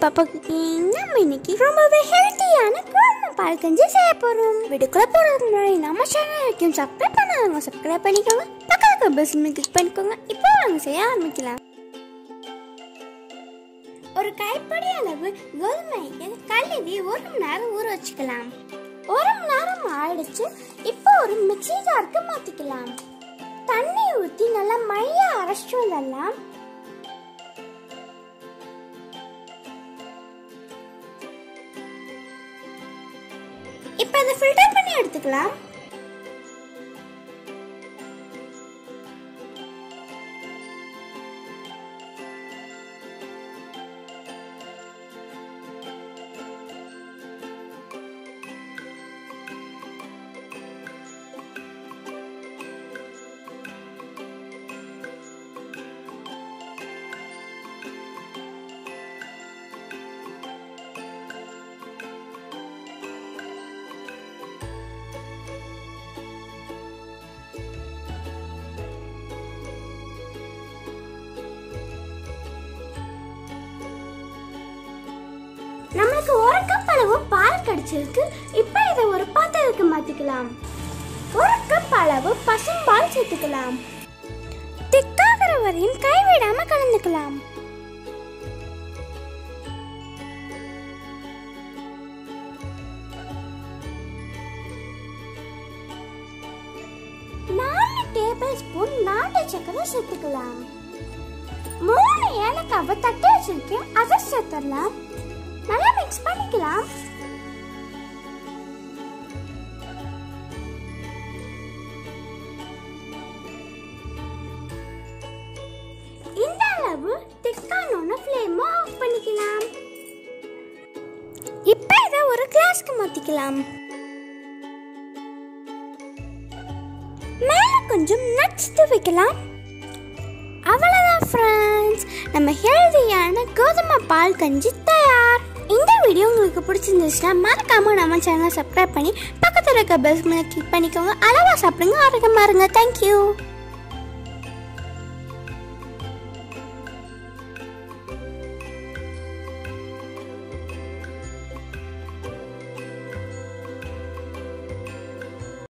பாப்பா குக்கிங் நம்ம இன்னைக்கு ரொம்பவே ஹெல்த்தியான கோதுமை பால் கஞ்சி செய்ய போகிறோம் வீட்டுக்குள்ள போகிறதுக்கு முன்னாடி நம்ம சேனல் வரைக்கும் சப்ஸ்கிரைப் பண்ணாதவங்க சப்ஸ்கிரைப் பண்ணிக்கோங்க பக்கத்துக்கு பெல் கிளிக் பண்ணிக்கோங்க இப்போ நாங்கள் செய்ய ஆரம்பிக்கலாம் ஒரு கைப்படி அளவு கோதுமையை கழுவி ஒரு மணி நேரம் ஊற வச்சுக்கலாம் ஒரு மணி நேரம் ஆயிடுச்சு இப்போ ஒரு மிக்ஸி ஜாருக்கு மாற்றிக்கலாம் தண்ணி ஊற்றி நல்லா மைய அரைச்சிட்டு வந்துடலாம் இப்போ அதை ஃபில்டர் பண்ணி எடுத்துக்கலாம் நம்மளுக்கு ஒரு கப் அளவு பால் கிடைச்சிருக்கு இப்போ இதை ஒரு பாத்திரத்துக்கு மாத்திக்கலாம் ஒரு கப் அளவு பசும்பால் சேர்த்துக்கலாம் திக்காகிற வரையும் கைவிடாம கலந்துக்கலாம் நாலு டேபிள் ஸ்பூன் நாட்டு சக்கரை சேர்த்துக்கலாம் மூணு ஏலக்காவை தட்டி வச்சிருக்கேன் அதை சேர்த்துடலாம் நல்லா மிக்ஸ் பண்ணிக்கலாம் இந்த அளவு திக்கானோன ஃப்ளேம் ஆஃப் பண்ணிக்கலாம் இப்போ இதை ஒரு கிளாஸ்க்கு மாத்திக்கலாம் மேலே கொஞ்சம் நட்ஸ் வைக்கலாம் அவ்வளோதான் ஃப்ரெண்ட்ஸ் நம்ம ஹெல்தியான கோதுமை பால் கஞ்சி தயார் இந்த வீடியோ உங்களுக்கு பிடிச்சிருந்துச்சுன்னா மறக்காம நம்ம சேனலை சப்ஸ்கிரைப் பண்ணி பக்கத்தில் இருக்க பெல் கிளிக் பண்ணிக்கோங்க அளவாக சாப்பிடுங்க ஆரோக்கியமாக இருங்க தேங்க்யூ